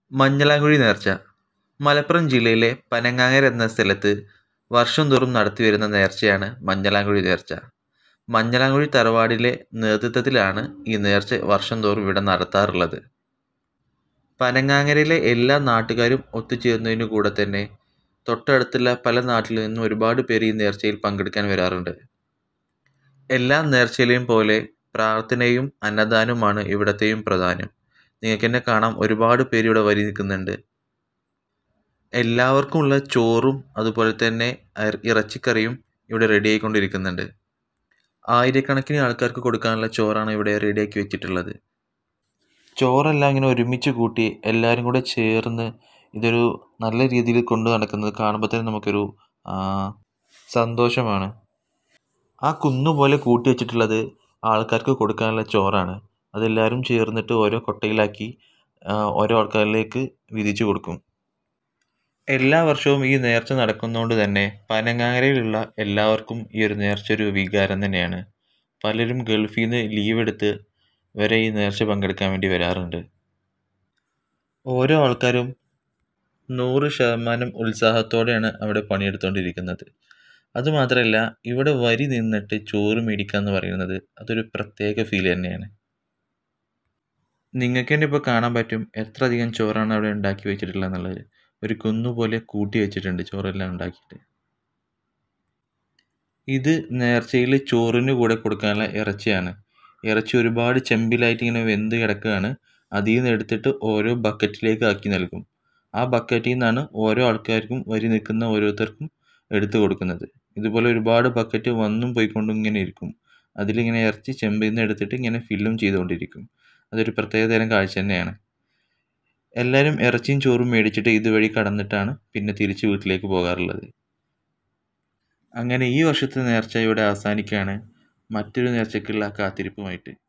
മഞ്ഞളാംകുഴി നേർച്ച മലപ്പുറം ജില്ലയിലെ പനങ്ങാങ്ങര എന്ന സ്ഥലത്ത് വർഷം തോറും നടത്തിവരുന്ന നേർച്ചയാണ് മഞ്ഞളാംകുഴി നേർച്ച മഞ്ഞളാംകുഴി തറവാടിലെ നേതൃത്വത്തിലാണ് ഈ നേർച്ച വർഷം തോറും ഇവിടെ നടത്താറുള്ളത് പനങ്ങാങ്ങരയിലെ എല്ലാ നാട്ടുകാരും ഒത്തുചേരുന്നതിനു കൂടെ തന്നെ തൊട്ടടുത്തുള്ള പല നാട്ടിൽ നിന്നും ഒരുപാട് പേര് ഈ നേർച്ചയിൽ പങ്കെടുക്കാൻ വരാറുണ്ട് എല്ലാ നേർച്ചയിലെയും പോലെ പ്രാർത്ഥനയും അന്നദാനവുമാണ് ഇവിടത്തെയും പ്രധാനം നിങ്ങൾക്ക് തന്നെ കാണാം ഒരുപാട് പേര് ഇവിടെ വരി നിൽക്കുന്നുണ്ട് എല്ലാവർക്കും ഉള്ള ചോറും അതുപോലെ തന്നെ ഇറ- ഇറച്ചിക്കറിയും ഇവിടെ റെഡി ആയിക്കൊണ്ടിരിക്കുന്നുണ്ട് ആയിരക്കണക്കിന് ആൾക്കാർക്ക് കൊടുക്കാനുള്ള ചോറാണ് ഇവിടെ റെഡിയാക്കി വെച്ചിട്ടുള്ളത് ചോറെല്ലാം ഇങ്ങനെ ഒരുമിച്ച് കൂട്ടി എല്ലാവരും കൂടെ ചേർന്ന് ഇതൊരു നല്ല രീതിയിൽ കൊണ്ടു നടക്കുന്നത് കാണുമ്പോൾ തന്നെ നമുക്കൊരു ആ, സന്തോഷമാണ് ആ കുന്നുപോലെ കൂട്ടി വെച്ചിട്ടുള്ളത് ആൾക്കാർക്ക് കൊടുക്കാനുള്ള ചോറാണ് അതെല്ലാവരും ചേർന്നിട്ട് ഓരോ കൊട്ടയിലാക്കി ആ, ഓരോ ആൾക്കാരിലേക്ക് വീതിച്ചു കൊടുക്കും എല്ലാ വർഷവും ഈ നേർച്ച നടക്കുന്നതുകൊണ്ട് തന്നെ പനങ്ങാങ്ങരയിലുള്ള എല്ലാവർക്കും ഈ ഒരു നേർച്ച ഒരു വികാരം തന്നെയാണ് പലരും ഗൾഫിൽ നിന്ന് ലീവ് എടുത്ത് വരെ ഈ നേർച്ച പങ്കെടുക്കാൻ വേണ്ടി വരാറുണ്ട് ഓരോ ആൾക്കാരും നൂറ് ശതമാനം ഉത്സാഹത്തോടെയാണ് അവിടെ പണിയെടുത്തുകൊണ്ടിരിക്കുന്നത് അതുമാത്രമല്ല ഇവിടെ വരി നിന്നിട്ട് ചോറ് മേടിക്കുക എന്ന് പറയുന്നത് അതൊരു പ്രത്യേക ഫീൽ തന്നെയാണ് നിങ്ങൾക്ക് തന്നെ ഇപ്പോൾ കാണാൻ പറ്റും എത്ര അധികം ചോറാണ് അവിടെ ഉണ്ടാക്കി വെച്ചിട്ടുള്ളത് എന്നുള്ളത് ഒരു കുന്നുപോലെ കൂട്ടി വെച്ചിട്ടുണ്ട് ചോറെല്ലാം ഉണ്ടാക്കിയിട്ട് ഇത് നേർച്ചയിൽ ചോറിന് കൂടെ കൊടുക്കാനുള്ള ഇറച്ചിയാണ് ഇറച്ചി ഒരുപാട് ചെമ്പിലായിട്ട് ഇങ്ങനെ വെന്ത് കിടക്കുകയാണ് അതിൽ നിന്ന് എടുത്തിട്ട് ഓരോ ബക്കറ്റിലേക്ക് ആക്കി നൽകും ആ ബക്കറ്റിൽ നിന്നാണ് ഓരോ ആൾക്കാർക്കും വരി നിൽക്കുന്ന ഓരോരുത്തർക്കും എടുത്തു കൊടുക്കുന്നത് ഇതുപോലെ ഒരുപാട് ബക്കറ്റ് വന്നും പോയിക്കൊണ്ടും ഇങ്ങനെ ഇരിക്കും അതിലിങ്ങനെ ഇറച്ചി ചെമ്പിൽ നിന്ന് എടുത്തിട്ട് ഇങ്ങനെ ഫില്ലും ചെയ്തുകൊണ്ടിരിക്കും അതൊരു പ്രത്യേക തരം കാഴ്ച തന്നെയാണ് എല്ലാവരും ഇറച്ചിയും ചോറും മേടിച്ചിട്ട് ഇതുവഴി കടന്നിട്ടാണ് പിന്നെ തിരിച്ച് വീട്ടിലേക്ക് പോകാറുള്ളത് അങ്ങനെ ഈ വർഷത്തെ നേർച്ച ഇവിടെ അവസാനിക്കുകയാണ് മറ്റൊരു നേർച്ചയ്ക്കുള്ള കാത്തിരിപ്പുമായിട്ട്